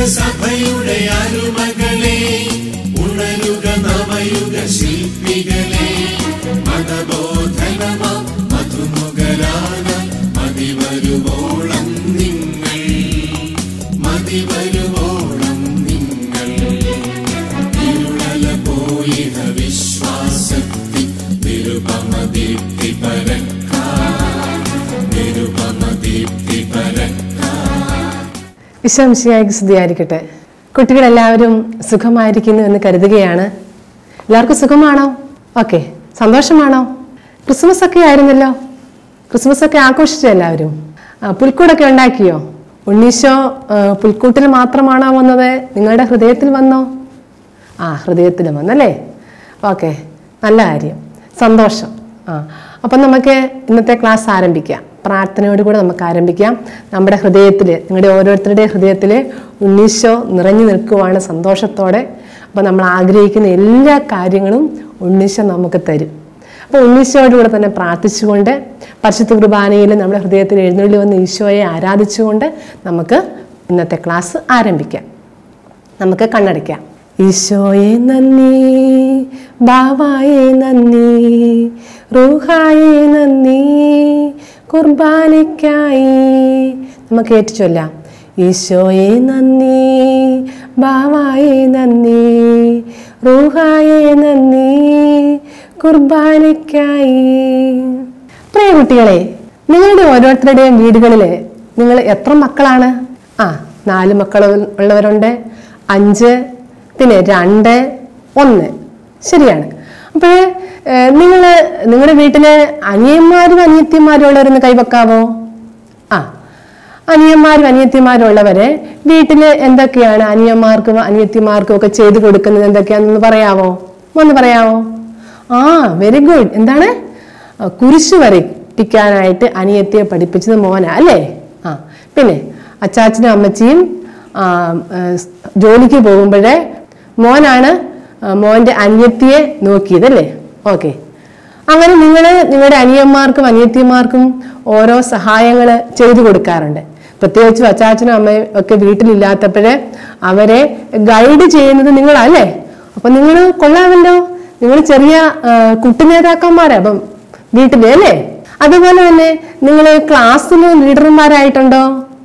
സഭയുടെ അരുമകളെ ഉണരുക നവയുഗ ശില്പികളെ മതബോധനമ മധുമുഖരാന മതിവരുവോളം നിങ്ങൾ മതിവരുവോളം നിങ്ങൾ ഇരുളല പോയിഹ വിശ്വാസത്തി നിരുപമ ദീപ്തി പരക്കാ നിരുപമ ദീപ്തി പരക്കാ വിശ്വംശിയായിക്ക് സ്തുതിയായിരിക്കട്ടെ കുട്ടികളെല്ലാവരും സുഖമായിരിക്കുന്നു എന്ന് കരുതുകയാണ് എല്ലാവർക്കും സുഖമാണോ ഓക്കെ സന്തോഷമാണോ ക്രിസ്മസ് ഒക്കെ ആയിരുന്നല്ലോ ക്രിസ്മസ് ഒക്കെ ആഘോഷിച്ചോ എല്ലാവരും ആ, പുൽക്കൂടൊക്കെ ഉണ്ടാക്കിയോ ഉണ്ണീശോ ആ, പുൽക്കൂട്ടിൽ മാത്രമാണോ വന്നത് നിങ്ങളുടെ ഹൃദയത്തിൽ വന്നോ ആ ഹൃദയത്തിൽ വന്നല്ലേ ഓക്കെ നല്ല കാര്യം സന്തോഷം ആ അപ്പം നമുക്ക് ഇന്നത്തെ ക്ലാസ് ആരംഭിക്കാം പ്രാർത്ഥനയോട് കൂടെ നമുക്ക് ആരംഭിക്കാം നമ്മുടെ ഹൃദയത്തിൽ നിങ്ങളുടെ ഓരോരുത്തരുടെ ഹൃദയത്തിൽ ഉണ്ണീശോ നിറഞ്ഞു നിൽക്കുവാണ് സന്തോഷത്തോടെ അപ്പം നമ്മൾ ആഗ്രഹിക്കുന്ന എല്ലാ കാര്യങ്ങളും ഉണ്ണീശോ നമുക്ക് തരും അപ്പോൾ ഉണ്ണീശോയോട് കൂടെ തന്നെ പ്രാർത്ഥിച്ചുകൊണ്ട് പരിശുദ്ധ കുർബാനയിൽ നമ്മുടെ ഹൃദയത്തിൽ എഴുന്നള്ളി വന്ന ഈശോയെ ആരാധിച്ചുകൊണ്ട് നമുക്ക് ഇന്നത്തെ ക്ലാസ് ആരംഭിക്കാം നമുക്ക് കണ്ണടയ്ക്കാം ഈശോയെ നന്ദി ബാവായെ നന്ദി റൂഹായെ നന്ദി കുർബാനയ്ക്കായി നമുക്ക് ഏറ്റു ചൊല്ലാം ഈശോയെ നന്ദി ബാവായെ നന്ദി റൂഹായെ നന്ദി കുർബാനയ്ക്കായി പ്രിയ കുട്ടികളെ നിങ്ങളുടെ ഓരോരുത്തരുടെയും വീടുകളിൽ നിങ്ങൾ എത്ര മക്കളാണ് ആ നാല് മക്കൾ ഉള്ളവരുണ്ട് അഞ്ച് പിന്നെ രണ്ട് ഒന്ന് ശരിയാണ് അപ്പോൾ നിങ്ങൾ നിങ്ങളുടെ വീട്ടിലെ അനിയന്മാരും അനിയത്തിമാരും ഉള്ളവരൊന്ന് കൈവെക്കാവോ ആ അനിയന്മാരും അനിയത്തിമാരും ഉള്ളവരെ വീട്ടിൽ എന്തൊക്കെയാണ് അനിയന്മാർക്കും അനിയത്തിമാർക്കും ഒക്കെ ചെയ്തു കൊടുക്കുന്നത് എന്തൊക്കെയാണെന്ന് പറയാവോ ഒന്ന് പറയാവോ ആ വെരി ഗുഡ് എന്താണ് ആ, കുരിശ് വരയ്പ്പിക്കാനായിട്ട് അനിയത്തിയെ പഠിപ്പിച്ചത് മോനാ അല്ലേ ആ പിന്നെ അച്ചാച്ചനും അമ്മച്ചിയും ആ, ആ, സ് ജോലിക്ക് പോകുമ്പോഴേ മോനാണ് ആ, മോന്റെ അനിയത്തിയെ നോക്കിയത് അല്ലേ ഓക്കെ അങ്ങനെ നിങ്ങൾ നിങ്ങളുടെ അനിയന്മാർക്കും അനിയത്തിമാർക്കും ഓരോ സഹായങ്ങൾ ചെയ്തു കൊടുക്കാറുണ്ട് പ്രത്യേകിച്ചും അച്ചാച്ചനും അമ്മയും ഒക്കെ വീട്ടിലില്ലാത്തപ്പോഴേ അവരെ ഗൈഡ് ചെയ്യുന്നത് നിങ്ങളല്ലേ അപ്പൊ നിങ്ങൾ കൊള്ളാമല്ലോ നിങ്ങൾ ചെറിയ ആ, കുട്ടി നേതാക്കന്മാരാ അപ്പം വീട്ടില് അല്ലേ അതുപോലെ തന്നെ നിങ്ങൾ ക്ലാസ്സിൽ ലീഡർമാരായിട്ടുണ്ടോ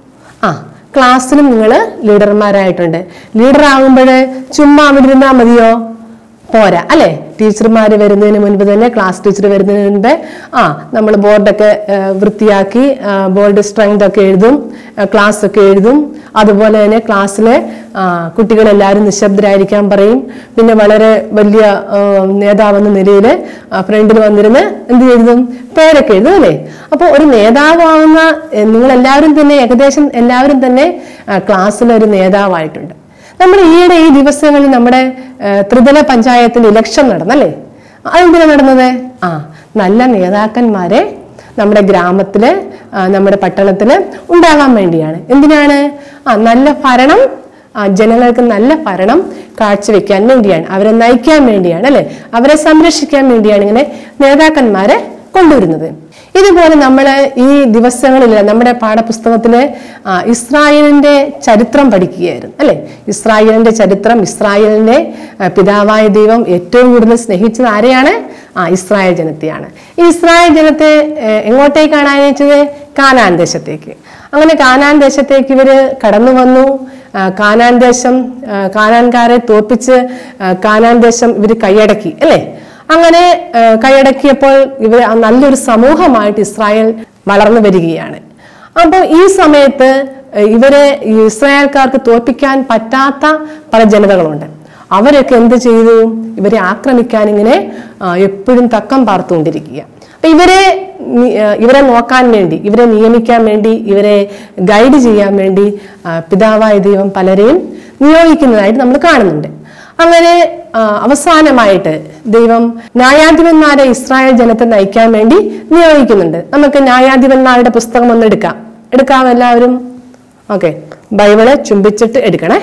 ആ ക്ലാസ്സിലും നിങ്ങൾ ലീഡർമാരായിട്ടുണ്ട് ലീഡർ ആകുമ്പോൾ ചുമ്മാ അവിടെ ഇരുന്നാൽ മതിയോ പോരാ അല്ലെ ടീച്ചർമാർ വരുന്നതിന് മുൻപ് തന്നെ ക്ലാസ് ടീച്ചർ വരുന്നതിന് മുൻപ് ആ നമ്മൾ ബോർഡൊക്കെ വൃത്തിയാക്കി ബോർഡ് സ്ട്രെങ്ത് ഒക്കെ എഴുതും ക്ലാസ് ഒക്കെ എഴുതും അതുപോലെ തന്നെ ക്ലാസ്സിലെ ആ, കുട്ടികളെല്ലാവരും നിശബ്ദരായിരിക്കാൻ പറയും പിന്നെ വളരെ വലിയ ആ, നേതാവെന്ന നിലയിൽ ഫ്രണ്ടിൽ വന്നിരുന്ന് എന്ത് എഴുതും പേരൊക്കെ എഴുതും അല്ലേ അപ്പോൾ ഒരു നേതാവാകുന്ന എ, നിങ്ങളെല്ലാവരും തന്നെ ഏകദേശം എല്ലാവരും തന്നെ ക്ലാസ്സിലെ ഒരു നേതാവായിട്ടുണ്ട് നമ്മൾ ഈയിടെ ഈ ദിവസങ്ങളിൽ നമ്മുടെ ആ, ത്രിതല പഞ്ചായത്തിന്റെ ഇലക്ഷൻ നടന്നല്ലേ അതെന്തിനാ നടന്നത് ആ നല്ല നേതാക്കന്മാരെ നമ്മുടെ ഗ്രാമത്തില് ആ, നമ്മുടെ പട്ടണത്തില് ഉണ്ടാകാൻ വേണ്ടിയാണ് എന്തിനാണ് ആ നല്ല ഭരണം ആ, ജനങ്ങൾക്ക് നല്ല ഭരണം കാഴ്ചവെക്കാൻ വേണ്ടിയാണ് അവരെ നയിക്കാൻ വേണ്ടിയാണ് അല്ലെ അവരെ സംരക്ഷിക്കാൻ വേണ്ടിയാണ് ഇങ്ങനെ നേതാക്കന്മാരെ കൊണ്ടുവരുന്നത് ഇതുപോലെ നമ്മൾ ഈ ദിവസങ്ങളിൽ നമ്മുടെ പാഠപുസ്തകത്തില് ആ, ഇസ്രായേലിന്റെ ചരിത്രം പഠിക്കുകയായിരുന്നു അല്ലെ ഇസ്രായേലിന്റെ ചരിത്രം ഇസ്രായേലിന്റെ ആ, പിതാവായ ദൈവം ഏറ്റവും കൂടുതൽ സ്നേഹിച്ചത് ആരെയാണ് ആ ഇസ്രായേൽ ജനത്തെയാണ് ഈ ഇസ്രായേൽ ജനത്തെ ഏ, എങ്ങോട്ടേക്കാണ് അയച്ചത് കാനാൻ ദേശത്തേക്ക് അങ്ങനെ കാനാൻ ദേശത്തേക്ക് ഇവര് കടന്നു വന്നു ആ, കാനാൻ ദേശം ആ, കാനാൻകാരെ തോൽപ്പിച്ച് ആ, കാനാൻ ദേശം ഇവര് കൈയടക്കി അല്ലേ അങ്ങനെ ആ, കൈയടക്കിയപ്പോൾ ഇവർ നല്ലൊരു സമൂഹമായിട്ട് ഇസ്രായേൽ വളർന്നു വരികയാണ് അപ്പോൾ ഈ സമയത്ത് ആ, ഇവരെ ഈ ഇസ്രായേൽക്കാർക്ക് തോൽപ്പിക്കാൻ പറ്റാത്ത പല ജനതകളുണ്ട് അവരൊക്കെ എന്ത് ചെയ്തു ഇവരെ ആക്രമിക്കാൻ ഇങ്ങനെ ആ, എപ്പോഴും തക്കം പാർത്തുകൊണ്ടിരിക്കുക അപ്പൊ ഇവരെ നി- ആ, ഇവരെ നോക്കാൻ വേണ്ടി ഇവരെ നിയമിക്കാൻ വേണ്ടി ഇവരെ ഗൈഡ് ചെയ്യാൻ വേണ്ടി ആ, പിതാവായ ദൈവം പലരെയും നിയോഗിക്കുന്നതായിട്ട് നമ്മൾ കാണുന്നുണ്ട് അങ്ങനെ ആ, അവസാനമായിട്ട് ദൈവം ന്യായാധിപന്മാരെ ഇസ്രായേൽ ജനത്തെ നയിക്കാൻ വേണ്ടി നിയോഗിക്കുന്നുണ്ട് നമുക്ക് ന്യായാധിപന്മാരുടെ പുസ്തകം ഒന്ന് എടുക്കാം എടുക്കാം എല്ലാവരും ഓക്കെ ബൈബിള് ചുംബിച്ചിട്ട് എടുക്കണേ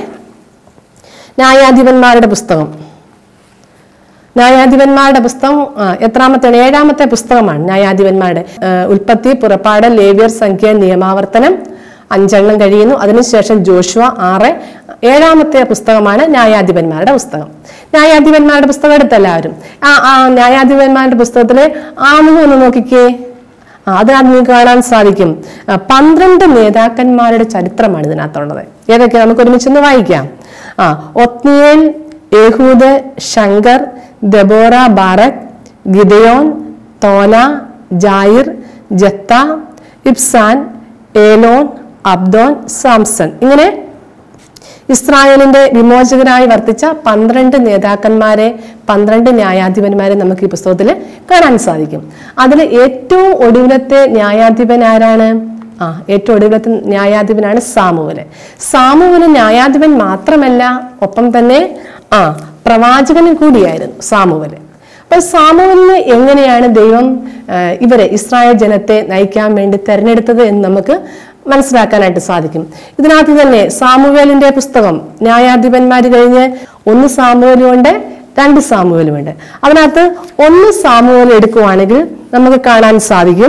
ന്യായാധിപന്മാരുടെ പുസ്തകം ന്യായാധിപന്മാരുടെ പുസ്തകം ആ, എത്രാമത്തെ ഏഴാമത്തെ പുസ്തകമാണ് ന്യായാധിപന്മാരുടെ ആ, ഉൽപ്പത്തി പുറപ്പാട് ലേവ്യർ സംഖ്യ നിയമാവർത്തനം അഞ്ചെണ്ണം കഴിയുന്നു അതിനുശേഷം ജോഷുവ ആറ് ഏഴാമത്തെ പുസ്തകമാണ് ന്യായാധിപന്മാരുടെ പുസ്തകം ന്യായാധിപന്മാരുടെ പുസ്തകം എടുത്തെല്ലാവരും ആ ആ ന്യായാധിപന്മാരുടെ പുസ്തകത്തിലെ ആമുഖം ഒന്ന് നോക്കിക്കേ ആ, അതിനകത്ത് നിങ്ങൾക്ക് കാണാൻ സാധിക്കും ആ, പന്ത്രണ്ട് നേതാക്കന്മാരുടെ ചരിത്രമാണ് ഇതിനകത്തുള്ളത് ഏതൊക്കെ നമുക്ക് ഒരുമിച്ചൊന്ന് വായിക്കാം ആ Othniel Ehud Shamgar Deborah Barak Gideon Tola Jair Jephthah Ibzan Elon Abdon Samson ഇങ്ങനെ ഇസ്രായേലിന്റെ വിമോചകരായി വർത്തിച്ച പന്ത്രണ്ട് നേതാക്കന്മാരെ പന്ത്രണ്ട് ന്യായാധിപന്മാരെ നമുക്ക് ഈ പുസ്തകത്തിൽ കാണാൻ സാധിക്കും അതിൽ ഏറ്റവും ഒടുവിലത്തെ ന്യായാധിപൻ ആരാണ് ആ ഏറ്റവും ഒടുവിലത്തെ ന്യായാധിപനാണ് സാമുവല് സാമുവല് ന്യായാധിപൻ മാത്രമല്ല ഒപ്പം തന്നെ ആ പ്രവാചകനും കൂടിയായിരുന്നു സാമുവല് അപ്പൊ സാമുവലിന് എങ്ങനെയാണ് ദൈവം ആ, ഇവരെ ഇസ്രായേൽ ജനത്തെ നയിക്കാൻ വേണ്ടി തെരഞ്ഞെടുത്തത് എന്ന് നമുക്ക് മനസ്സിലാക്കാനായിട്ട് സാധിക്കും ഇതിനകത്ത് തന്നെ സാമുവേലിന്റെ പുസ്തകം ന്യായാധിപന്മാർ കഴിഞ്ഞ് ഒന്ന് സാമുവലുമുണ്ട് രണ്ട് സാമുവലുമുണ്ട് അതിനകത്ത് ഒന്ന് സാമുവൽ എടുക്കുവാണെങ്കിൽ നമുക്ക് കാണാൻ സാധിക്കും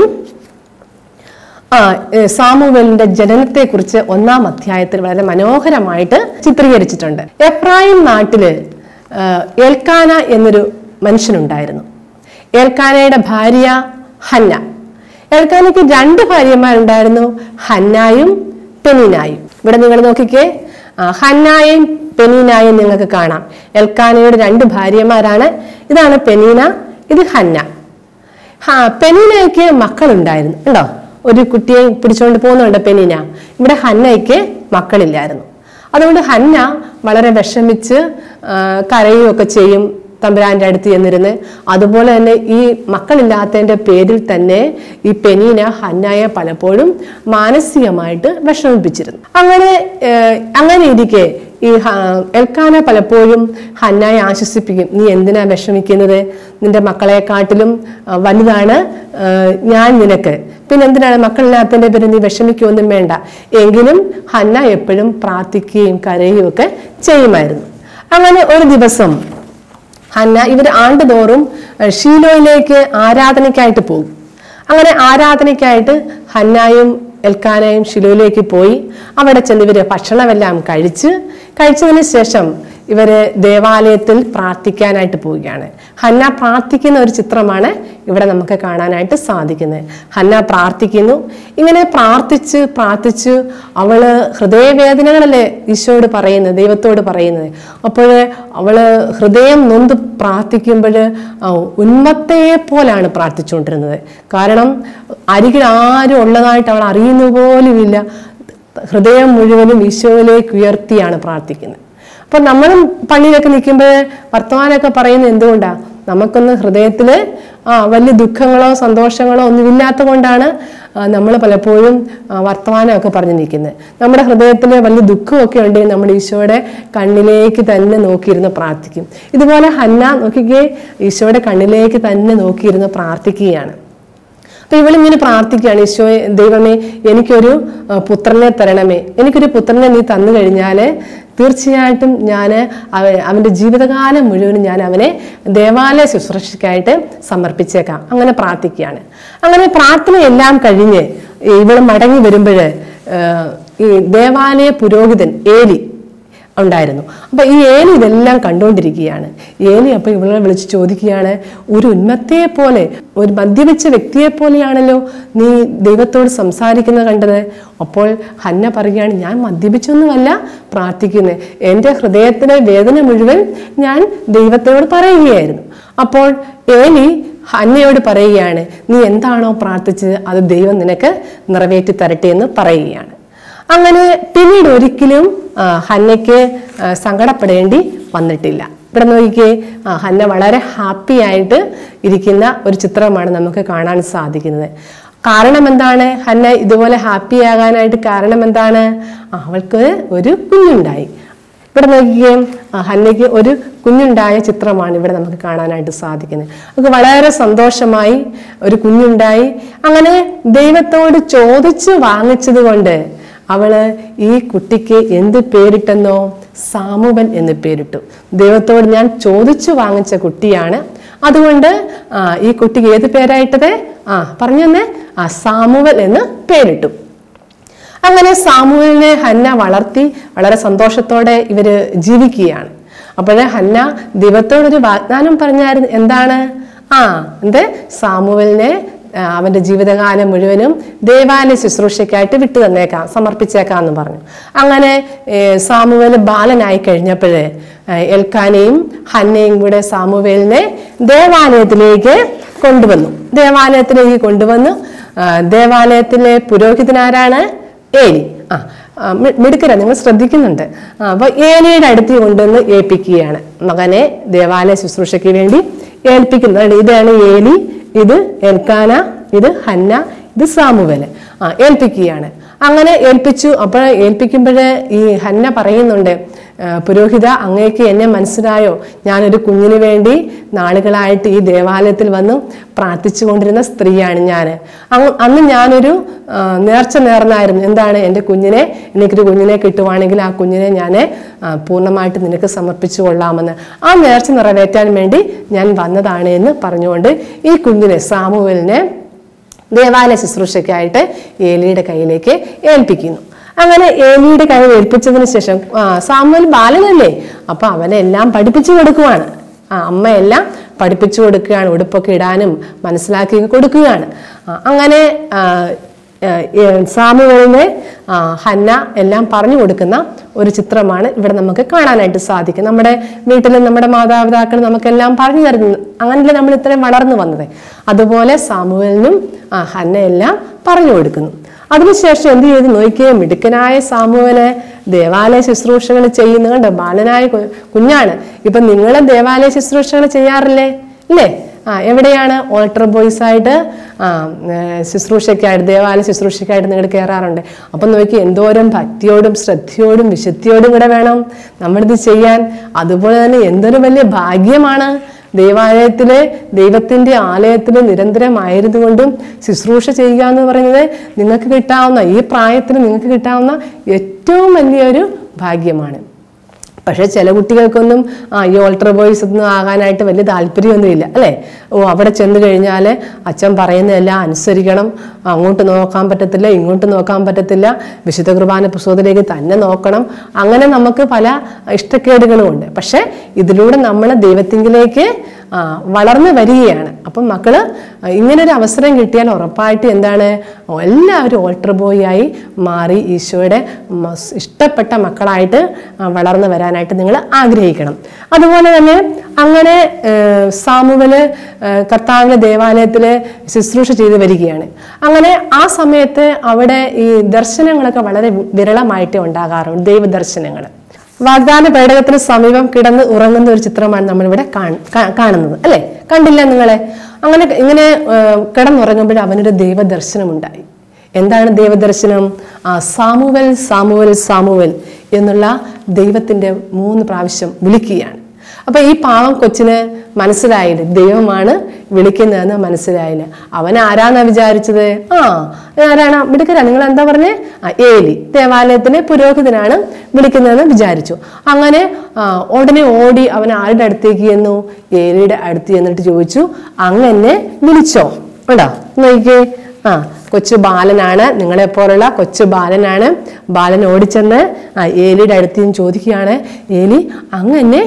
ആ ഏ, സാമുവേലിന്റെ ജനനത്തെ കുറിച്ച് ഒന്നാം അധ്യായത്തിൽ വളരെ മനോഹരമായിട്ട് ചിത്രീകരിച്ചിട്ടുണ്ട് എഫ്രായിം നാട്ടില് ആ, എൽക്കാന എന്നൊരു മനുഷ്യനുണ്ടായിരുന്നു എൽക്കാനയുടെ ഭാര്യ ഹന്ന എൽക്കാനയ്ക്ക് രണ്ട് ഭാര്യമാരുണ്ടായിരുന്നു ഹന്നായും പെനീനായും ഇവിടെ നിങ്ങൾ നോക്കിക്കേ ആ, ഹന്നായും പെനീനായും നിങ്ങൾക്ക് കാണാം എൽക്കാനയുടെ രണ്ട് ഭാര്യമാരാണ് ഇതാണ് പെനീന ഇത് ഹന്ന ഹാ പെനീനയ്ക്ക് മക്കളുണ്ടായിരുന്നു ഉണ്ടോ ഒരു കുട്ടിയെ പിടിച്ചുകൊണ്ട് പോകുന്നുണ്ട് പെനീന ഇവിടെ ഹന്നയ്ക്ക് മക്കളില്ലായിരുന്നു അതുകൊണ്ട് ഹന്ന വളരെ വിഷമിച്ച് ആ, കരയുകയൊക്കെ ചെയ്യും തമ്പുരാന്റെ അടുത്ത് ചെന്നിരുന്ന് അതുപോലെ തന്നെ ഈ മക്കളില്ലാത്തതിന്റെ പേരിൽ തന്നെ ഈ പെനീന ഹന്നയെ പലപ്പോഴും മാനസികമായിട്ട് വിഷമിപ്പിച്ചിരുന്നു അങ്ങനെ ഏഹ്, അങ്ങനെ ഇരിക്കെ ഈ ഹ- എൽക്കാന പലപ്പോഴും ഹന്നായെ ആശ്വസിപ്പിക്കും നീ എന്തിനാ വിഷമിക്കുന്നത് നിന്റെ മക്കളെക്കാട്ടിലും ആ, വലുതാണ് ആ, ഞാൻ നിനക്ക് പിന്നെ എന്തിനാണ് മക്കളില്ലാത്തതിന്റെ പേര് നീ വിഷമിക്കുകയൊന്നും വേണ്ട എങ്കിലും ഹന്ന എപ്പോഴും പ്രാർത്ഥിക്കുകയും കരയുകയും ഒക്കെ ചെയ്യുമായിരുന്നു അങ്ങനെ ഒരു ദിവസം ഹന്ന ഇവർ ആണ്ടുതോറും ഏഹ്, ഷീലോയിലേക്ക് ആരാധനയ്ക്കായിട്ട് പോകും അങ്ങനെ ആരാധനയ്ക്കായിട്ട് ഹന്നായും എൽക്കാനയും ഷിലോയിലേക്ക് പോയി അവിടെ ചെന്ന് ഇവര് ഭക്ഷണമെല്ലാം കഴിച്ച് കഴിച്ചതിന് ശേഷം ഇവര് ദേവാലയത്തിൽ പ്രാർത്ഥിക്കാനായിട്ട് പോവുകയാണ് ഹന്ന പ്രാർത്ഥിക്കുന്ന ഒരു ചിത്രമാണ് ഇവിടെ നമുക്ക് കാണാനായിട്ട് സാധിക്കുന്നത് ഹന്ന പ്രാർത്ഥിക്കുന്നു ഇങ്ങനെ പ്രാർത്ഥിച്ച് പ്രാർത്ഥിച്ച് അവള് ഹൃദയവേദനകളല്ലേ ഈശോയോട് പറയുന്നത് ദൈവത്തോട് പറയുന്നത് അപ്പോൾ അവള് ഹൃദയം നൊന്ത് പ്രാർത്ഥിക്കുമ്പോൾ ഉന്മത്തയെ പോലാണ് പ്രാർത്ഥിച്ചുകൊണ്ടിരുന്നത് കാരണം അരികിൽ ആരും ഉള്ളതായിട്ട് അവൾ അറിയുന്ന പോലുമില്ല ഹൃദയം മുഴുവനും ഈശോയിലേക്ക് ഉയർത്തിയാണ് പ്രാർത്ഥിക്കുന്നത് അപ്പൊ നമ്മളും പള്ളിയിലൊക്കെ നിൽക്കുമ്പോൾ വർത്തമാനമൊക്കെ പറയുന്നത് എന്തുകൊണ്ടാ നമുക്കൊന്ന് ഹൃദയത്തിൽ ആ വലിയ ദുഃഖങ്ങളോ സന്തോഷങ്ങളോ ഒന്നുമില്ലാത്ത കൊണ്ടാണ് നമ്മൾ പലപ്പോഴും ആ, വർത്തമാനമൊക്കെ പറഞ്ഞു നിൽക്കുന്നത് നമ്മുടെ ഹൃദയത്തിൽ വലിയ ദുഃഖമൊക്കെ ഉണ്ടെങ്കിൽ നമ്മൾ ഈശോയുടെ കണ്ണിലേക്ക് തന്നെ നോക്കിയിരുന്ന് പ്രാർത്ഥിക്കും ഇതുപോലെ ഹന്ന നോക്കിക്കേ ഈശോയുടെ കണ്ണിലേക്ക് തന്നെ നോക്കിയിരുന്ന് പ്രാർത്ഥിക്കുകയാണ് അപ്പൊ ഇവളിങ്ങനെ പ്രാർത്ഥിക്കുകയാണ് ഈശോ ദൈവമേ എനിക്കൊരു ആ, പുത്രനെ തരണമേ എനിക്കൊരു പുത്രനെ നീ തന്നു കഴിഞ്ഞാൽ തീർച്ചയായിട്ടും ഞാൻ അവൻ്റെ ജീവിതകാലം മുഴുവനും ഞാൻ അവനെ ദേവാലയ ശുശ്രൂഷയ്ക്കായിട്ട് സമർപ്പിച്ചേക്കാം അങ്ങനെ പ്രാർത്ഥിക്കുകയാണ് അങ്ങനെ പ്രാർത്ഥനയെല്ലാം കഴിഞ്ഞ് ഇവൾ മടങ്ങി വരുമ്പോൾ ഈ ദേവാലയ പുരോഹിതൻ ഏലി ഉണ്ടായിരുന്നു അപ്പൊ ഈ ഏലി ഇതെല്ലാം കണ്ടുകൊണ്ടിരിക്കുകയാണ് ഏലി അപ്പൊ ഇവളെ വിളിച്ച് ചോദിക്കുകയാണ് ഒരു ഉന്മത്തയെ പോലെ ഒരു മദ്യപിച്ച വ്യക്തിയെ പോലെയാണല്ലോ നീ ദൈവത്തോട് സംസാരിക്കുന്നത് കണ്ടത് അപ്പോൾ ഹന്ന പറയുകയാണ് ഞാൻ മദ്യപിച്ചൊന്നുമല്ല പ്രാർത്ഥിക്കുന്നത് എൻ്റെ ഹൃദയത്തിലെ വേദന മുഴുവൻ ഞാൻ ദൈവത്തോട് പറയുകയായിരുന്നു അപ്പോൾ ഏലി ഹന്നയോട് പറയുകയാണ് നീ എന്താണോ പ്രാർത്ഥിച്ചത് അത് ദൈവം നിനക്ക് നിറവേറ്റി തരട്ടെ എന്ന് പറയുകയാണ് അങ്ങനെ പിന്നീട് ഒരിക്കലും ആ, ഹന്നയ്ക്ക് ആ, സങ്കടപ്പെടേണ്ടി വന്നിട്ടില്ല ഇവിടെ നോക്കിക്കേ ആ, ഹന്ന വളരെ ഹാപ്പി ആയിട്ട് ഇരിക്കുന്ന ഒരു ചിത്രമാണ് നമുക്ക് കാണാൻ സാധിക്കുന്നത് കാരണം എന്താണ് ഹന്ന ഇതുപോലെ ഹാപ്പി ആകാനായിട്ട് കാരണം എന്താണ് ആ, അവൾക്ക് ഒരു കുഞ്ഞുണ്ടായി ഇവിടെ നോക്കിക്കേ ആ, ഹന്നയ്ക്ക് ഒരു കുഞ്ഞുണ്ടായ ചിത്രമാണ് ഇവിടെ നമുക്ക് കാണാനായിട്ട് സാധിക്കുന്നത് നമുക്ക് വളരെ സന്തോഷമായി ഒരു കുഞ്ഞുണ്ടായി അങ്ങനെ ദൈവത്തോട് ചോദിച്ച് വാങ്ങിച്ചത് കൊണ്ട് അവള് ഈ കുട്ടിക്ക് എന്ത് പേരിട്ടെന്നോ സാമുവൻ എന്ന് പേരിട്ടു ദൈവത്തോട് ഞാൻ ചോദിച്ചു വാങ്ങിച്ച കുട്ടിയാണ് അതുകൊണ്ട് ആ, ഈ കുട്ടിക്ക് ഏത് പേരായിട്ടത് ആ പറഞ്ഞു തന്നെ ആ സാമുവൽ എന്ന് പേരിട്ടു അങ്ങനെ സാമുവലിനെ ഹന്ന വളർത്തി വളരെ സന്തോഷത്തോടെ ഇവര് ജീവിക്കുകയാണ് അപ്പോഴേ ഹന്ന ദൈവത്തോടൊരു വാഗ്ദാനം പറഞ്ഞായിരുന്നു എന്താണ് ആ എന്ത് സാമുവലിനെ ആ, അവന്റെ ജീവിതകാലം മുഴുവനും ദേവാലയ ശുശ്രൂഷയ്ക്കായിട്ട് വിട്ടു തന്നേക്കാം സമർപ്പിച്ചേക്കാം എന്ന് പറഞ്ഞു അങ്ങനെ ഏ, സാമുവേൽ ബാലനായി കഴിഞ്ഞപ്പോഴേ ഏ, എൽക്കാനയും ഹന്നയും കൂടെ സാമുവേലിനെ ദേവാലയത്തിലേക്ക് കൊണ്ടുവന്നു ദേവാലയത്തിലേക്ക് കൊണ്ടുവന്നു ആ, ദേവാലയത്തിലെ പുരോഹിതനാരാണ് ഏലി ആ ആ, മി- മിടുക്കരാ നിങ്ങൾ ശ്രദ്ധിക്കുന്നുണ്ട് ആ, അപ്പൊ ഏലിയുടെ അടുത്ത് കൊണ്ടുവന്ന് ഏൽപ്പിക്കുകയാണ് മകനെ ദേവാലയ ശുശ്രൂഷയ്ക്ക് വേണ്ടി ഏൽപ്പിക്കുന്നത് ഇതാണ് ഏലി ഇത് എൽക്കാന ഇത് ഹന്ന ഇത് സാമുവല് ആ ഏൽപ്പിക്കുകയാണ് അങ്ങനെ ഏൽപ്പിച്ചു അപ്പോൾ ഏൽപ്പിക്കുമ്പോൾ ഈ ഹന്ന പറയുന്നുണ്ട് "ആ, പുരോഹിത അങ്ങേക്ക് എന്നെ മനസ്സിലായോ ഞാനൊരു കുഞ്ഞിന് വേണ്ടി നാളുകളായിട്ട് ഈ ദേവാലയത്തിൽ വന്ന് പ്രാർത്ഥിച്ചു കൊണ്ടിരുന്ന സ്ത്രീയാണ് ഞാൻ അങ്ങ് അന്ന് ഞാനൊരു ആ, നേർച്ച നേർന്നായിരുന്നു എന്താണ് എൻ്റെ കുഞ്ഞിനെ എനിക്കൊരു കുഞ്ഞിനെ കിട്ടുവാണെങ്കിൽ ആ കുഞ്ഞിനെ ഞാൻ പൂർണ്ണമായിട്ട് നിനക്ക് സമർപ്പിച്ചു കൊള്ളാമെന്ന് ആ നേർച്ച നിറവേറ്റാൻ വേണ്ടി ഞാൻ വന്നതാണ് എന്ന് പറഞ്ഞുകൊണ്ട് ഈ കുഞ്ഞിനെ സാമുവലിനെ ദേവാലയ ശുശ്രൂഷയ്ക്കായിട്ട് ഏലിയുടെ കയ്യിലേക്ക് ഏൽപ്പിക്കുന്നു അങ്ങനെ ഏലിയുടെ കയ്യിൽ ഏൽപ്പിച്ചതിന് ശേഷം ആ, സാമുവൽ ബാലനല്ലേ അപ്പൊ അവനെ എല്ലാം പഠിപ്പിച്ചു കൊടുക്കുവാണ് ആ അമ്മയെല്ലാം പഠിപ്പിച്ചു കൊടുക്കുകയാണ് ഉടുപ്പൊക്കെ ഇടാനും മനസ്സിലാക്കി കൊടുക്കുകയാണ് ആ, അങ്ങനെ ആ, ഏ, സാമുവലിനെ ആ, ഹന്ന എല്ലാം പറഞ്ഞു കൊടുക്കുന്ന ഒരു ചിത്രമാണ് ഇവിടെ നമുക്ക് കാണാനായിട്ട് സാധിക്കും നമ്മുടെ വീട്ടിലും നമ്മുടെ മാതാപിതാക്കൾ നമുക്കെല്ലാം പറഞ്ഞു തരുന്നു അങ്ങനെയല്ലേ നമ്മൾ ഇത്രയും വളർന്നു വന്നത് അതുപോലെ സാമുവലിനും ആ, ഹന്ന എല്ലാം പറഞ്ഞു കൊടുക്കുന്നു അതിനുശേഷം എന്ത് ചെയ്തു നോക്കിയേ മിടുക്കനായ സാമുവന് ദേവാലയ ശുശ്രൂഷകൾ ചെയ്യുന്ന കണ്ടോ ബാലനായ കു- കുഞ്ഞാണ് ഇപ്പൊ നിങ്ങൾ ദേവാലയ ശുശ്രൂഷകൾ ചെയ്യാറില്ലേ ഇല്ലേ ആ എവിടെയാണ് ഓൾട്ടർ ബോയ്സ് ആയിട്ട് ആ ഏ, ശുശ്രൂഷയ്ക്കായിട്ട് ദേവാലയ ശുശ്രൂഷയ്ക്കായിട്ട് നിങ്ങൾ കയറാറുണ്ട് അപ്പം നോക്കി എന്തോരം ഭക്തിയോടും ശ്രദ്ധയോടും വിശുദ്ധിയോടും കൂടെ വേണം നമ്മളിത് ചെയ്യാൻ അതുപോലെ തന്നെ എന്തൊരു വലിയ ഭാഗ്യമാണ് ദേവാലയത്തിലെ ദൈവത്തിന്റെ ആലയത്തിൽ നിരന്തരമായിരുന്നു കൊണ്ടും ശുശ്രൂഷ ചെയ്യുക എന്ന് പറയുന്നത് നിങ്ങൾക്ക് കിട്ടാവുന്ന ഈ പ്രായത്തിൽ നിങ്ങൾക്ക് കിട്ടാവുന്ന ഏറ്റവും വലിയൊരു ഭാഗ്യമാണ് പക്ഷേ ചില കുട്ടികൾക്കൊന്നും ആ ഈ ഓൾട്ടർ ബോയ്സ് ഒന്നും ആകാനായിട്ട് വലിയ താല്പര്യമൊന്നുമില്ല അല്ലേ ഓ അവിടെ ചെന്ന് കഴിഞ്ഞാൽ അച്ഛൻ പറയുന്നതെല്ലാം അനുസരിക്കണം അങ്ങോട്ട് നോക്കാൻ പറ്റത്തില്ല ഇങ്ങോട്ട് നോക്കാൻ പറ്റത്തില്ല വിശുദ്ധ കുർബാന പുസ്തകത്തിലേക്ക് തന്നെ നോക്കണം അങ്ങനെ നമുക്ക് പല ഇഷ്ടക്കേടുകളും ഉണ്ട് പക്ഷേ ഇതിലൂടെ നമ്മൾ ദൈവത്തിങ്കിലേക്ക് ആ, വളർന്നു വരികയാണ് അപ്പം മക്കള് ഇങ്ങനൊരു അവസരം കിട്ടിയാൽ ഉറപ്പായിട്ട് എന്താണ് എല്ലാവരും ഓൾട്ടർ ബോയ് ആയി മാറി ഈശോയുടെ മസ്- ഇഷ്ടപ്പെട്ട മക്കളായിട്ട് ആ, വളർന്നു വരാനായിട്ട് നിങ്ങൾ ആഗ്രഹിക്കണം അതുപോലെ തന്നെ അങ്ങനെ ഏഹ്, സാമുവല് ഏഹ്, കർത്താവിന്റെ ദേവാലയത്തിൽ ശുശ്രൂഷ ചെയ്തു വരികയാണ് അങ്ങനെ ആ സമയത്ത് അവിടെ ഈ ദർശനങ്ങളൊക്കെ വളരെ വിരളമായിട്ടേ ഉണ്ടാകാറുണ്ട് ദൈവദർശനങ്ങൾ വാഗ്ദാന പേടകത്തിന് സമീപം കിടന്ന് ഉറങ്ങുന്ന ഒരു ചിത്രമാണ് നമ്മളിവിടെ കാണ്- കാ- കാണുന്നത് അല്ലെ കണ്ടില്ല നിങ്ങളെ അങ്ങനെ ഇങ്ങനെ ഏഹ്, കിടന്നുറങ്ങുമ്പോൾ അവനൊരു ദൈവദർശനം ഉണ്ടായി എന്താണ് ദൈവദർശനം ആ സാമുവൽ സാമുവൽ സാമുവൽ എന്നുള്ള ദൈവത്തിന്റെ മൂന്ന് പ്രാവശ്യം വിളിക്കുകയാണ് അപ്പൊ ഈ പാവം കൊച്ചിന് മനസ്സിലായില്ല ദൈവമാണ് വിളിക്കുന്നതെന്ന് മനസ്സിലായില്ല അവൻ ആരാന്നാ വിചാരിച്ചത് ആ ആരാണ് മിടുക്കരാ നിങ്ങൾ എന്താ പറഞ്ഞേ ആ ഏലി ദേവാലയത്തിലെ പുരോഹിതനാണ് വിളിക്കുന്നതെന്ന് വിചാരിച്ചു അങ്ങനെ ആ, ഉടനെ ഓടി അവൻ ആരുടെ അടുത്തേക്ക് ചെന്നു ഏലിയുടെ അടുത്ത് ചെന്നിട്ട് ചോദിച്ചു അങ്ങനെ വിളിച്ചോ ഉണ്ടോ നോക്കിക്കേ ആ കൊച്ചു ബാലനാണ് നിങ്ങളെപ്പോലുള്ള കൊച്ചു ബാലനാണ് ബാലൻ ഓടിച്ചെന്ന് ആ ഏലിയുടെ അടുത്ത് നിന്ന് ചോദിക്കുകയാണ് ഏലി അങ്ങനെ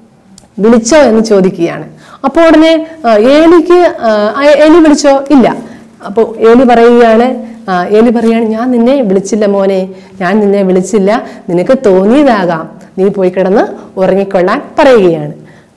വിളിച്ചോ എന്ന് ചോദിക്കുകയാണ് അപ്പോൾ ഉടനെ ആ, ഏലിക്ക് ആ, ആ, ഏലി വിളിച്ചോ ഇല്ല അപ്പോൾ ഏലി പറയുകയാണ് ആ, ഏലി പറയാണ് ഞാൻ നിന്നെ വിളിച്ചില്ല മോനെ ഞാൻ നിന്നെ വിളിച്ചില്ല നിനക്ക് തോന്നിയതാകാം നീ പോയി കിടന്ന് ഉറങ്ങിക്കൊള്ളാൻ പറയുകയാണ്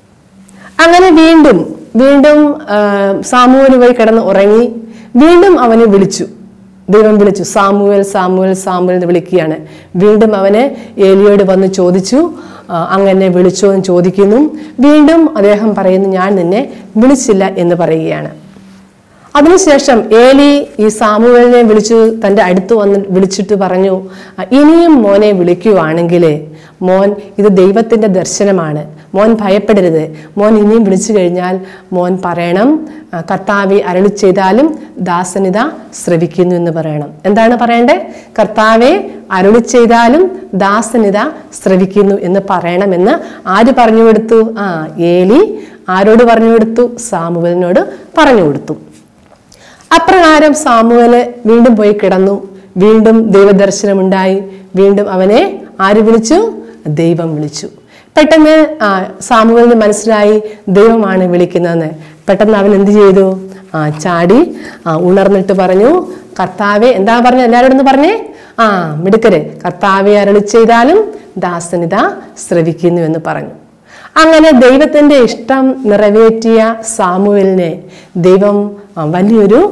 അങ്ങനെ വീണ്ടും വീണ്ടും ആ, സാമുവൽ പോയി കിടന്ന് ഉറങ്ങി വീണ്ടും അവനെ വിളിച്ചു ദൈവം വിളിച്ചു സാമുവൽ സാമുവൽ സാമുവൽ എന്ന് വിളിക്കുകയാണ് വീണ്ടും അവന് ഏലിയോട് വന്ന് ചോദിച്ചു ആ, അങ്ങനെ വിളിച്ചോ എന്ന് ചോദിക്കുന്നു വീണ്ടും അദ്ദേഹം പറയുന്നു ഞാൻ നിന്നെ വിളിച്ചില്ല എന്ന് പറയുകയാണ് അതിനുശേഷം ഏലി ഈ സാമുവേലിനെ വിളിച്ചു തൻ്റെ അടുത്ത് വന്ന് വിളിച്ചിട്ട് പറഞ്ഞു "ആ, ഇനിയും മോനെ വിളിക്കുവാണെങ്കിൽ മോൻ ഇത് ദൈവത്തിൻ്റെ ദർശനമാണ് മോൻ ഭയപ്പെടരുത് മോൻ ഇനിയും വിളിച്ചു കഴിഞ്ഞാൽ മോൻ പറയണം "ആ, കർത്താവെ അരളി ചെയ്താലും ദാസനിത ശ്രവിക്കുന്നു എന്ന് പറയണം എന്താണ് പറയണ്ടേ കർത്താവെ അരുളി ചെയ്താലും ദാസനിത ശ്രവിക്കുന്നു എന്ന് പറയണമെന്ന് ആര് പറഞ്ഞു കൊടുത്തു ആ ഏലി ആരോട് പറഞ്ഞു കൊടുത്തു സാമുവലിനോട് പറഞ്ഞു കൊടുത്തു അപ്രകാരം സാമുവല് വീണ്ടും പോയി കിടന്നു വീണ്ടും ദൈവദർശനമുണ്ടായി വീണ്ടും അവനെ ആര് വിളിച്ചു ദൈവം വിളിച്ചു പെട്ടെന്ന് ആ, സാമുവേലിന് മനസ്സിലായി ദൈവമാണ് വിളിക്കുന്നതെന്ന് പെട്ടെന്ന് അവൻ എന്ത് ചെയ്തു ആ ചാടി ആ, ഉണർന്നിട്ട് പറഞ്ഞു കർത്താവെ എന്താ പറഞ്ഞത് എല്ലാവരോടും ഒന്ന് പറഞ്ഞേ ആ മിടുക്കരെ കർത്താവെ അരളി ചെയ്താലും ദാസനിത ശ്രവിക്കുന്നു എന്ന് പറഞ്ഞു അങ്ങനെ ദൈവത്തിന്റെ ഇഷ്ടം നിറവേറ്റിയ സാമുവേലിനെ ദൈവം ആ, വലിയൊരു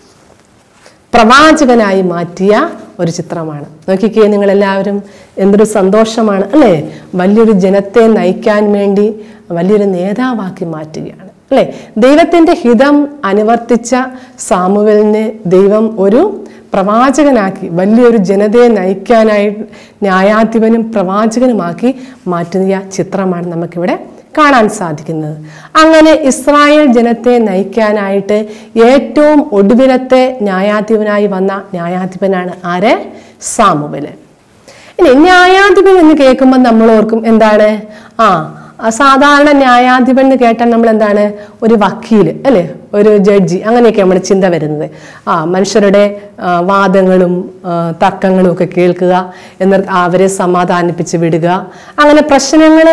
പ്രവാചകനായി മാറ്റിയ ഒരു ചിത്രമാണ് നോക്കിക്കേ നിങ്ങൾ എല്ലാവരും എന്തൊരു സന്തോഷമാണ് അല്ലേ വലിയൊരു ജനത്തെ നയിക്കാൻ വേണ്ടി വലിയൊരു നേതാവാക്കി മാറ്റുകയാണ് അല്ലേ ദൈവത്തിന്റെ ഹിതം അനുവർത്തിച്ച സാമുവലിനെ ദൈവം ഒരു പ്രവാചകനാക്കി വലിയൊരു ജനതയെ നയിക്കാനായി ന്യായാധിപനും പ്രവാചകനുമാക്കി മാറ്റുന്ന ചിത്രമാണ് നമുക്കിവിടെ കാണാൻ സാധിക്കുന്നത് അങ്ങനെ ഇസ്രായേൽ ജനത്തെ നയിക്കാനായിട്ട് ഏറ്റവും ഒടുവിലത്തെ ന്യായാധിപനായി വന്ന ന്യായാധിപനാണ് ആര് സാമുവല് ഇനി ന്യായാധിപൻ എന്ന് കേൾക്കുമ്പോൾ നമ്മൾ ഓർക്കും എന്താണ് ആ ആ സാധാരണ ന്യായാധിപൻ എന്ന് കേട്ടാൽ നമ്മൾ എന്താണ് ഒരു വക്കീൽ അല്ലേ ഒരു ജഡ്ജി അങ്ങനെയൊക്കെ നമ്മുടെ ചിന്ത വരുന്നത് ആ മനുഷ്യരുടെ ആ, വാദങ്ങളും ആ, തർക്കങ്ങളും ഒക്കെ കേൾക്കുക എന്നിട്ട് അവരെ സമാധാനിപ്പിച്ച് വിടുക അങ്ങനെ പ്രശ്നങ്ങൾ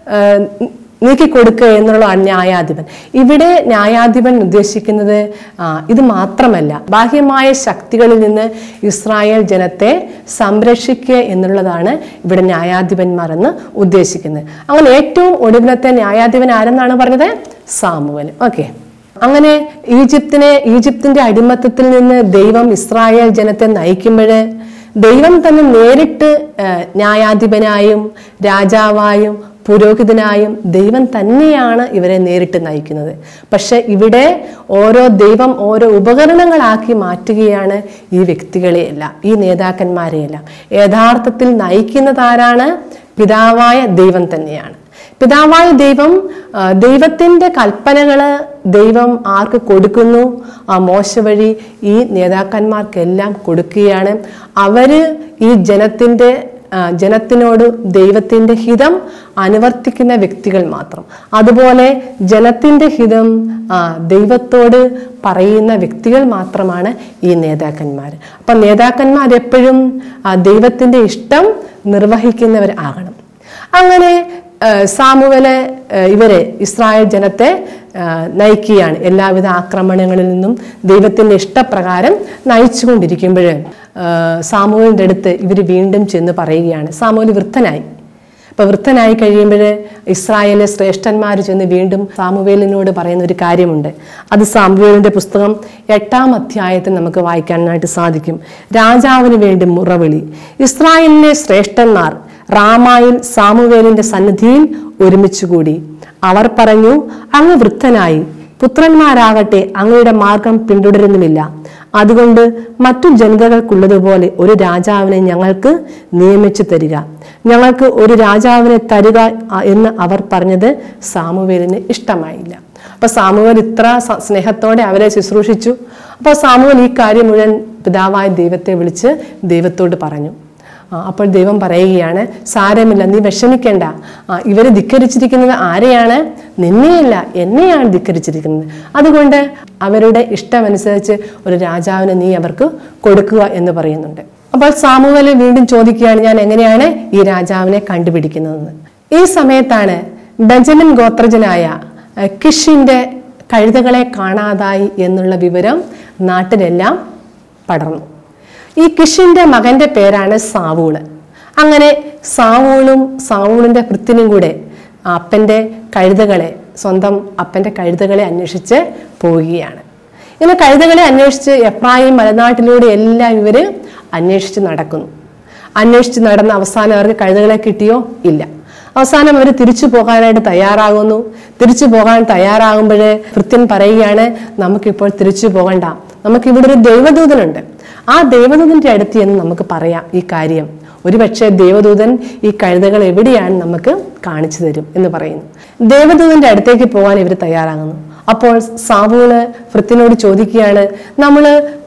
നീക്കിക്കൊടുക്കുക എന്നുള്ള ന്യായാധിപൻ ഇവിടെ ന്യായാധിപൻ ഉദ്ദേശിക്കുന്നത് ആ, ഇത് മാത്രമല്ല ബാഹ്യമായ ശക്തികളിൽ നിന്ന് ഇസ്രായേൽ ജനത്തെ സംരക്ഷിക്കുക എന്നുള്ളതാണ് ഇവിടെ ന്യായാധിപന്മാർ എന്ന് ഉദ്ദേശിക്കുന്നത് അങ്ങനെ ഏറ്റവും ഒടുവിലത്തെ ന്യായാധിപൻ ആരെന്നാണ് പറഞ്ഞത് സാമുവൽ ഓക്കെ അങ്ങനെ ഈജിപ്തിനെ ഈജിപ്തിന്റെ അടിമത്തത്തിൽ നിന്ന് ദൈവം ഇസ്രായേൽ ജനത്തെ നയിക്കുമ്പോൾ ദൈവം തന്നെ നേരിട്ട് ആ, ന്യായാധിപനായും രാജാവായും പുരോഹിതനായും ദൈവം തന്നെയാണ് ഇവരെ നേരിട്ട് നയിക്കുന്നത് പക്ഷെ ഇവിടെ ഓരോ ദൈവം ഓരോ ഉപകരണങ്ങളാക്കി മാറ്റുകയാണ് ഈ വ്യക്തികളെയെല്ലാം ഈ നേതാക്കന്മാരെയെല്ലാം യഥാർത്ഥത്തിൽ നയിക്കുന്നത് ആരാണ് പിതാവായ ദൈവം തന്നെയാണ് പിതാവായ ദൈവം ആ, ദൈവത്തിന്റെ കൽപ്പനകള് ദൈവം ആർക്ക് കൊടുക്കുന്നു ആ മോശ വഴി ഈ നേതാക്കന്മാർക്കെല്ലാം കൊടുക്കുകയാണ് അവര് ഈ ജനത്തിന്റെ ആ, ജനത്തിനോട് ദൈവത്തിന്റെ ഹിതം അനുവർത്തിക്കുന്ന വ്യക്തികൾ മാത്രം അതുപോലെ ജനത്തിന്റെ ഹിതം ആ, ദൈവത്തോട് പറയുന്ന വ്യക്തികൾ മാത്രമാണ് ഈ നേതാക്കന്മാർ അപ്പൊ നേതാക്കന്മാർ എപ്പോഴും ആ, ദൈവത്തിന്റെ ഇഷ്ടം നിർവഹിക്കുന്നവർ ആകണം അങ്ങനെ ആ, സാമുവലെ ആ, ഇവരെ ഇസ്രായേൽ ജനത്തെ ആ, നയിക്കുകയാണ് എല്ലാവിധ ആക്രമണങ്ങളിൽ നിന്നും ദൈവത്തിന്റെ ഇഷ്ടപ്രകാരം നയിച്ചുകൊണ്ടിരിക്കുമ്പോൾ സാമുവലിൻ്റെ അടുത്ത് ഇവർ വീണ്ടും ചെന്ന് പറയുകയാണ് സാമുവൽ വൃദ്ധനായി അപ്പൊ വൃദ്ധനായി കഴിയുമ്പോൾ ഇസ്രായേലിലെ ശ്രേഷ്ഠന്മാർ ചെന്ന് വീണ്ടും സാമുവേലിനോട് പറയുന്ന ഒരു കാര്യമുണ്ട് അത് സാമുവേലിന്റെ പുസ്തകം എട്ടാം അധ്യായത്തിൽ നമുക്ക് വായിക്കാനായിട്ട് സാധിക്കും രാജാവിന് വേണ്ടി മുറവിളി ഇസ്രായേലിലെ ശ്രേഷ്ഠന്മാർ റാമായിൽ സാമുവേലിന്റെ സന്നിധിയിൽ ഒരുമിച്ചുകൂടി അവർ പറഞ്ഞു അങ്ങ് വൃദ്ധനായി പുത്രന്മാരാകട്ടെ അങ്ങയുടെ മാർഗം പിന്തുടരുന്നുമില്ല അതുകൊണ്ട് മറ്റു ജനതകൾക്കുള്ളതുപോലെ ഒരു രാജാവിനെ ഞങ്ങൾക്ക് നിയമിച്ചു തരിക ഞങ്ങൾക്ക് ഒരു രാജാവിനെ തരിക അ- എന്ന് അവർ പറഞ്ഞത് സാമുവേലിന് ഇഷ്ടമായില്ല അപ്പൊ സാമുവേൽ ഇത്ര സ- സ്നേഹത്തോടെ അവരെ ശുശ്രൂഷിച്ചു അപ്പോൾ സാമുവേൽ ഈ കാര്യം മുഴുവൻ പിതാവായ ദൈവത്തെ വിളിച്ച് ദൈവത്തോട് പറഞ്ഞു ആ, അപ്പോൾ ദൈവം പറയുകയാണ് സാരമില്ല നീ വിഷമിക്കേണ്ട ആ, ഇവര് ധിക്കരിച്ചിരിക്കുന്നത് ആരെയാണ് നിന്നെയല്ല എന്നെയാണ് ധിക്കരിച്ചിരിക്കുന്നത് അതുകൊണ്ട് അവരുടെ ഇഷ്ടമനുസരിച്ച് ഒരു രാജാവിനെ നീ അവർക്ക് കൊടുക്കുക എന്ന് പറയുന്നുണ്ട് അപ്പോൾ സാമുവല് വീണ്ടും ചോദിക്കുകയാണ് ഞാൻ എങ്ങനെയാണ് ഈ രാജാവിനെ കണ്ടുപിടിക്കുന്നതെന്ന് ഈ സമയത്താണ് ബെഞ്ചമിൻ ഗോത്രജനായ ആ, കിഷിന്റെ കഴുതകളെ കാണാതായി എന്നുള്ള വിവരം നാട്ടിലെല്ലാം പടർന്നു ഈ കിഷിന്റെ മകന്റെ പേരാണ് സാവൂള് അങ്ങനെ സാവൂളും സാവൂളിന്റെ ഭൃത്തിനും കൂടെ അപ്പന്റെ കഴുതകളെ സ്വന്തം അപ്പന്റെ കഴുതകളെ അന്വേഷിച്ച് പോവുകയാണ് ഇങ്ങനെ കഴുതകളെ അന്വേഷിച്ച് എഫ്രായിം മലനാട്ടിലൂടെ എല്ലാം ഇവര് അന്വേഷിച്ച് നടക്കുന്നു അന്വേഷിച്ച് നടന്ന അവസാനം അവർക്ക് കഴുതകളെ കിട്ടിയോ ഇല്ല അവസാനം അവർ തിരിച്ചു പോകാനായിട്ട് തയ്യാറാകുന്നു തിരിച്ചു പോകാൻ തയ്യാറാകുമ്പോൾ ഭൃത്യൻ പറയുകയാണ് നമുക്കിപ്പോൾ തിരിച്ചു പോകണ്ട നമുക്കിവിടെ ഒരു ദൈവദൂതനുണ്ട് ആ ദൈവദൂതന്റെ അടുത്ത് എന്ന് നമുക്ക് പറയാം ഈ കാര്യം ഒരുപക്ഷെ ദേവദൂതൻ ഈ കഴുതകൾ എവിടെയാണ് നമുക്ക് കാണിച്ചു തരും എന്ന് പറയുന്നു ദേവദൂതന്റെ അടുത്തേക്ക് പോകാൻ ഇവർ തയ്യാറാകുന്നു അപ്പോൾ സാവൂള് ഭൃത്തിനോട് ചോദിക്കുകയാണ് നമ്മൾ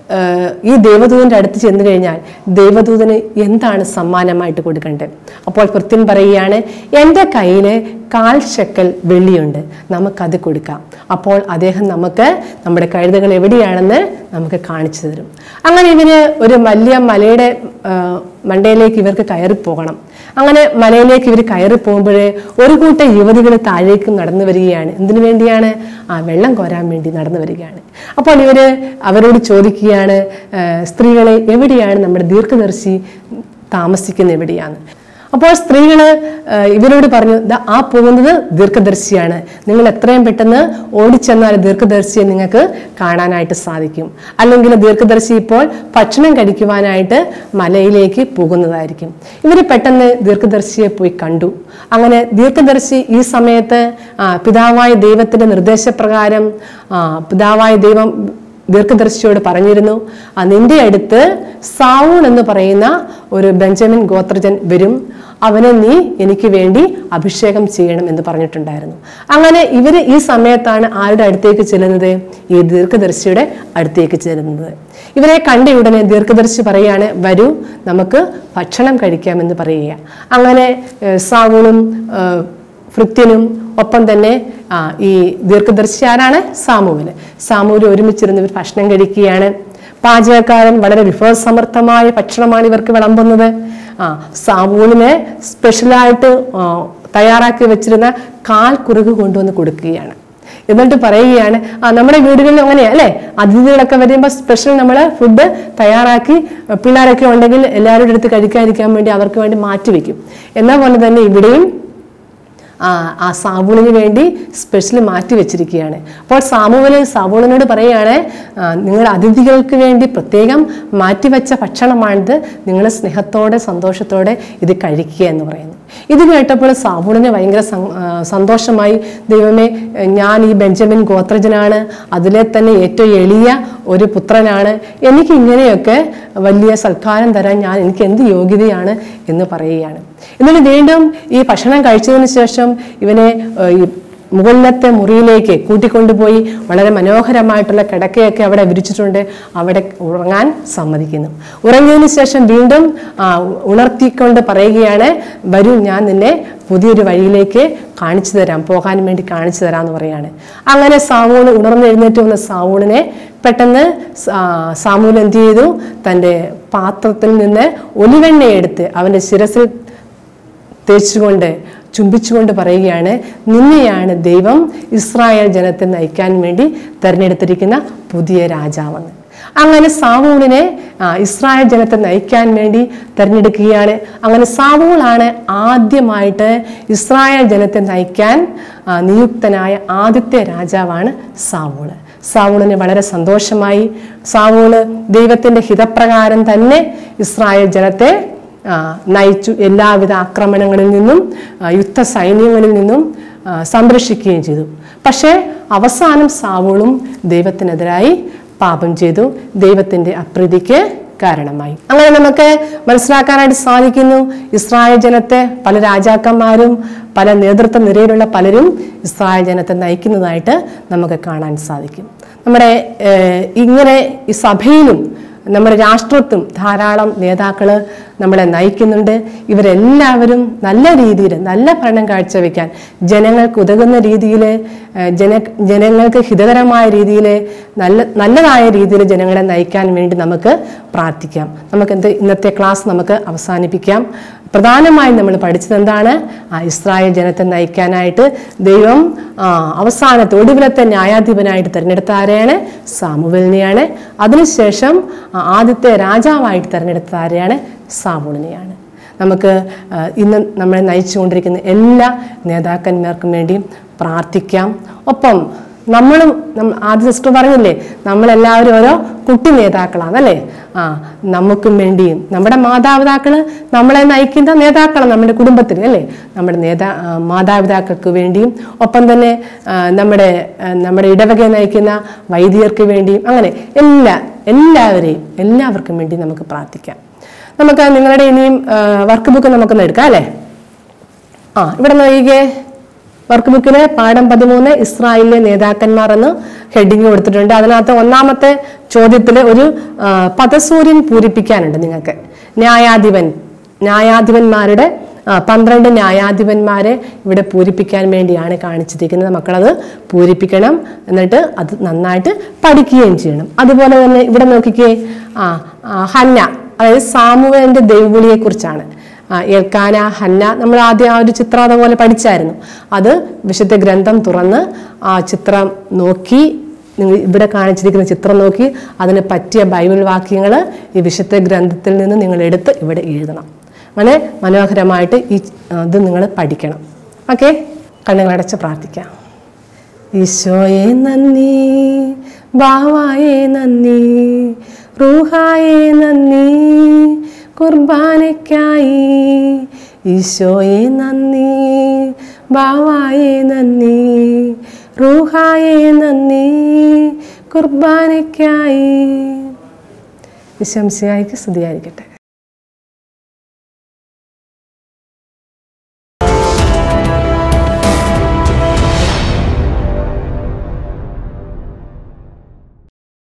ഏഹ്, ഈ ദേവദൂതന്റെ അടുത്ത് ചെന്ന് കഴിഞ്ഞാൽ ദേവദൂതന് എന്താണ് സമ്മാനമായിട്ട് കൊടുക്കേണ്ടത് അപ്പോൾ കൃത്യം പറയുകയാണ് എൻ്റെ കയ്യിൽ കാൽ ശക്കൽ വെള്ളിയുണ്ട് നമുക്കത് കൊടുക്കാം അപ്പോൾ അദ്ദേഹം നമുക്ക് നമ്മുടെ കഴുതകൾ എവിടെയാണെന്ന് നമുക്ക് കാണിച്ചു തരും അങ്ങനെ ഇവര് ഒരു വലിയ മലയുടെ ഏഹ്, മണ്ടയിലേക്ക് ഇവർക്ക് കയറി പോകണം അങ്ങനെ മലയിലേക്ക് ഇവർ കയറി പോകുമ്പോഴേ ഒരു കൂട്ടം യുവതികൾ താഴേക്ക് നടന്നു വരികയാണ് എന്തിനു വേണ്ടിയാണ് ആ വെള്ളം കോരാൻ വേണ്ടി നടന്നു വരികയാണ് അപ്പോൾ ഇവര് അവരോട് ചോദിക്കുകയാണ് "ഏഹ്, സ്ത്രീകളെ എവിടെയാണ് നമ്മുടെ ദീർഘദർശി താമസിക്കുന്നത് എവിടെയാണ് അപ്പോൾ സ്ത്രീകള് ഏഹ്, ഇവരോട് പറഞ്ഞു "ദാ ആ പോകുന്നത് ദീർഘദർശിയാണ് നിങ്ങൾ എത്രയും പെട്ടെന്ന് ഓടിച്ചെന്നാൽ ദീർഘദർശിയെ നിങ്ങൾക്ക് കാണാനായിട്ട് സാധിക്കും അല്ലെങ്കിൽ ദീർഘദർശി ഇപ്പോൾ ഭക്ഷണം കഴിക്കുവാനായിട്ട് മലയിലേക്ക് പോകുന്നതായിരിക്കും ഇവർ പെട്ടെന്ന് ദീർഘദർശിയെ പോയി കണ്ടു അങ്ങനെ ദീർഘദർശി ഈ സമയത്ത് ആ, പിതാവായ ദൈവത്തിന്റെ നിർദ്ദേശപ്രകാരം ആ, പിതാവായ ദൈവം ദീർഘദർശിയോട് പറഞ്ഞിരുന്നു ആ നിന്റെ അടുത്ത് സാവൂൺ എന്ന് പറയുന്ന ഒരു ബെഞ്ചമിൻ ഗോത്രജൻ വരും അവനെ നീ എനിക്ക് വേണ്ടി അഭിഷേകം ചെയ്യണം എന്ന് പറഞ്ഞിട്ടുണ്ടായിരുന്നു അങ്ങനെ ഇവര് ഈ സമയത്താണ് ആരുടെ അടുത്തേക്ക് ചെല്ലുന്നത് ഈ ദീർഘദർശിയുടെ അടുത്തേക്ക് ചെല്ലുന്നത് ഇവരെ കണ്ട ഉടനെ ദീർഘദർശി പറയാണ് വരൂ നമുക്ക് ഭക്ഷണം കഴിക്കാമെന്ന് പറയുക അങ്ങനെ ഏഹ്, സാവൂണും ഏഹ്, ഭൃത്യനും ഒപ്പം തന്നെ ആ, ഈ ദീർഘദർശി ആരാണ് സാമൂഹല് സാമൂഹല് ഒരുമിച്ചിരുന്ന് ഇവർ ഭക്ഷണം കഴിക്കുകയാണ് പാചകക്കാരൻ വളരെ വിഭവസമർത്ഥമായ ഭക്ഷണമാണ് ഇവർക്ക് വിളമ്പുന്നത് ആ സാമൂലിനെ സ്പെഷ്യലായിട്ട് ആ, തയ്യാറാക്കി വെച്ചിരുന്ന കാൽ കുറുക് കൊണ്ടുവന്ന് കൊടുക്കുകയാണ് എന്നിട്ട് പറയുകയാണ് ആ നമ്മുടെ വീടുകളിൽ അങ്ങനെയാ അല്ലേ അതിഥികളൊക്കെ വരുമ്പോൾ സ്പെഷ്യൽ നമ്മൾ ഫുഡ് തയ്യാറാക്കി അഹ് പിള്ളേരൊക്കെ ഉണ്ടെങ്കിൽ എല്ലാവരുടെ അടുത്ത് കഴിക്കാതിരിക്കാൻ വേണ്ടി അവർക്ക് വേണ്ടി മാറ്റി വെക്കും എന്ന പോലെ തന്നെ ഇവിടെയും ആ ആ സാബൂണിന് വേണ്ടി സ്പെഷ്യൽ മാറ്റി വെച്ചിരിക്കുകയാണ് അപ്പോൾ സാമൂഹല് സാബൂണിനോട് പറയുകയാണ് ആ, നിങ്ങളുടെ അതിഥികൾക്ക് വേണ്ടി പ്രത്യേകം മാറ്റിവെച്ച ഭക്ഷണമാണിത് നിങ്ങൾ സ്നേഹത്തോടെ സന്തോഷത്തോടെ ഇത് കഴിക്കുക എന്ന് പറയുന്നു ഇത് കേട്ടപ്പോൾ സാബൂണിന് ഭയങ്കര സം- ആ, സന്തോഷമായി ദൈവമേ ഞാൻ ഈ ബെഞ്ചമിൻ ഗോത്രജനാണ് അതിലെ തന്നെ ഏറ്റവും എളിയ ഒരു പുത്രനാണ് എനിക്ക് ഇങ്ങനെയൊക്കെ വലിയ സൽക്കാരം തരാൻ ഞാൻ എനിക്ക് എന്ത് യോഗ്യതയാണ് എന്ന് പറയുകയാണ് എന്നിട്ട് വീണ്ടും ഈ ഭക്ഷണം കഴിച്ചതിന് ശേഷം ഇവനെ ഏഹ്, ഈ മുകളിലത്തെ മുറിയിലേക്ക് കൂട്ടിക്കൊണ്ടുപോയി വളരെ മനോഹരമായിട്ടുള്ള കിടക്കയൊക്കെ അവിടെ വിരിച്ചിട്ടുണ്ട് അവിടെ ഉറങ്ങാൻ സമ്മതിക്കുന്നു ഉറങ്ങിയതിന് ശേഷം വീണ്ടും ആ, ഉണർത്തിക്കൊണ്ട് പറയുകയാണ് വരൂ ഞാൻ നിന്നെ പുതിയൊരു വഴിയിലേക്ക് കാണിച്ചു തരാം പോകാൻ വേണ്ടി കാണിച്ചു തരാം എന്ന് പറയാണ് അങ്ങനെ സാവൂണ് ഉണർന്നെഴുന്നേറ്റ് വന്ന സാവൂണിനെ പെട്ടെന്ന് സാമൂൽ എന്ത് ചെയ്തു തൻ്റെ പാത്രത്തിൽ നിന്ന് ഒലിവെണ്ണയെടുത്ത് അവൻ്റെ ശിരസിൽ തേച്ചുകൊണ്ട് ചുംബിച്ചുകൊണ്ട് പറയുകയാണ് നിന്നെയാണ് ദൈവം ഇസ്രായേൽ ജനത്തെ നയിക്കാൻ വേണ്ടി തെരഞ്ഞെടുത്തിരിക്കുന്ന പുതിയ രാജാവെന്ന് അങ്ങനെ സാവൂളിനെ ആ, ഇസ്രായേൽ ജനത്തെ നയിക്കാൻ വേണ്ടി തെരഞ്ഞെടുക്കുകയാണ് അങ്ങനെ സാവൂളാണ് ആദ്യമായിട്ട് ഇസ്രായേൽ ജനത്തെ നയിക്കാൻ ആ, നിയുക്തനായ ആദ്യത്തെ രാജാവാണ് സാവൂള് സാവൂളിന് വളരെ സന്തോഷമായി സാവൂള് ദൈവത്തിന്റെ ഹിതപ്രകാരം തന്നെ ഇസ്രായേൽ ജനത്തെ ആ, നയിച്ചു എല്ലാവിധ ആക്രമണങ്ങളിൽ നിന്നും ആ, യുദ്ധ സൈന്യങ്ങളിൽ നിന്നും ആ, സംരക്ഷിക്കുകയും ചെയ്തു പക്ഷേ അവസാനം സാവൂളും ദൈവത്തിനെതിരായി പാപം ചെയ്തു ദൈവത്തിന്റെ അപ്രീതിക്ക് കാരണമായി അങ്ങനെ നമുക്ക് മനസ്സിലാക്കാനായിട്ട് സാധിക്കുന്നു ഇസ്രായേൽ ജനത്തെ പല രാജാക്കന്മാരും പല നേതൃത്വ നിരയിലുള്ള പലരും ഇസ്രായേൽ ജനത്തെ നയിക്കുന്നതായിട്ട് നമുക്ക് കാണാൻ സാധിക്കും നമ്മുടെ ഏഹ്, ഇങ്ങനെ ഈ സഭയിലും നമ്മുടെ രാഷ്ട്രത്തും ധാരാളം നേതാക്കൾ നമ്മളെ നയിക്കുന്നുണ്ട് ഇവരെല്ലാവരും നല്ല രീതിയിൽ നല്ല ഭരണം കാഴ്ചവെക്കാൻ ജനങ്ങൾക്ക് ഉതകുന്ന രീതിയിൽ ജന ജനങ്ങൾക്ക് ഹിതകരമായ രീതിയിൽ നല്ല നല്ലതായ രീതിയിൽ ജനങ്ങളെ നയിക്കാൻ വേണ്ടി നമുക്ക് പ്രാർത്ഥിക്കാം നമുക്ക് എന്ത് ഇന്നത്തെ ക്ലാസ് നമുക്ക് അവസാനിപ്പിക്കാം പ്രധാനമായും നമ്മൾ പഠിച്ചത് എന്താണ് ആ ഇസ്രായേൽ ജനത്തെ നയിക്കാനായിട്ട് ദൈവം ആ, അവസാനത്തെ ഒടുവിലത്തെ ന്യായാധിപനായിട്ട് തിരഞ്ഞെടുത്ത ആരെയാണ് സാമുവലിനെയാണ് അതിനുശേഷം ആ, ആദ്യത്തെ രാജാവായിട്ട് തിരഞ്ഞെടുത്ത ആരെയാണ് സാമുളിനെയാണ് നമുക്ക് ആ, ഇന്ന് നമ്മളെ നയിച്ചുകൊണ്ടിരിക്കുന്ന എല്ലാ നേതാക്കന്മാർക്കും വേണ്ടിയും പ്രാർത്ഥിക്കാം ഒപ്പം നമ്മളും നമ്മ- ആദ്യ സിസ്റ്റർ പറഞ്ഞില്ലേ നമ്മളെല്ലാവരും ഓരോ കുട്ടി നേതാക്കളാണ് അല്ലേ ആ നമുക്കും വേണ്ടിയും നമ്മുടെ മാതാപിതാക്കള് നമ്മളെ നയിക്കുന്ന നേതാക്കളാണ് നമ്മുടെ കുടുംബത്തിൽ അല്ലേ നമ്മുടെ നേതാ ആ, മാതാപിതാക്കൾക്ക് വേണ്ടിയും ഒപ്പം തന്നെ ആ, നമ്മുടെ ആ, നമ്മുടെ ഇടവകയെ നയിക്കുന്ന വൈദികർക്ക് വേണ്ടിയും അങ്ങനെ എല്ലാ എല്ലാവരെയും എല്ലാവർക്കും വേണ്ടി നമുക്ക് പ്രാർത്ഥിക്കാം നമുക്ക് നിങ്ങളുടെ ഇനിയും വർക്ക് ബുക്ക് നമുക്കൊന്ന് എടുക്കാം അല്ലേ ആ ഇവിടെ നോക്കിക്കേ വർക്ക് ബുക്കിലെ പാഠം പതിമൂന്ന് ഇസ്രായേലിലെ നേതാക്കന്മാർ എന്ന് ഹെഡിങ് കൊടുത്തിട്ടുണ്ട് അതിനകത്ത് ഒന്നാമത്തെ ചോദ്യത്തിൽ ഒരു ആ, പദസൂര്യൻ പൂരിപ്പിക്കാനുണ്ട് നിങ്ങൾക്ക് ന്യായാധിപൻ ന്യായാധിപന്മാരുടെ ആ, പന്ത്രണ്ട് ന്യായാധിപന്മാരെ ഇവിടെ പൂരിപ്പിക്കാൻ വേണ്ടിയാണ് കാണിച്ചിരിക്കുന്നത് മക്കളത് പൂരിപ്പിക്കണം എന്നിട്ട് അത് നന്നായിട്ട് പഠിക്കുകയും ചെയ്യണം അതുപോലെ തന്നെ ഇവിടെ നോക്കിക്കേ ആ ആ, ഹന്ന അതായത് സാമുവേലിന്റെ ദൈവവിളിയെ കുറിച്ചാണ് എൽക്കാന ഹന്ന നമ്മൾ ആദ്യം ആ ഒരു ചിത്രം അതുപോലെ പഠിച്ചായിരുന്നു അത് വിശുദ്ധ ഗ്രന്ഥം തുറന്ന് ആ ചിത്രം നോക്കി നിങ്ങൾ ഇവിടെ കാണിച്ചിരിക്കുന്ന ചിത്രം നോക്കി അതിന് പറ്റിയ ബൈബിൾ വാക്യങ്ങൾ ഈ വിശുദ്ധ ഗ്രന്ഥത്തിൽ നിന്ന് നിങ്ങൾ എടുത്ത് ഇവിടെ എഴുതണം അങ്ങനെ മനോഹരമായിട്ട് ഈ ഇത് നിങ്ങൾ പഠിക്കണം ഓക്കെ കണ്ണുകളടച്ച് പ്രാർത്ഥിക്കാം ഈശോയെ നന്ദി ബാവായെ നന്ദി റൂഹായെ നന്ദി കുർബാനയ്ക്കായി ഈശോയെ നന്ദി ബാവായെ നന്ദി റൂഹായെ നന്ദി കുർബാനയ്ക്കായി വിശംസിയായിക്ക് സ്തുതിയായിരിക്കട്ടെ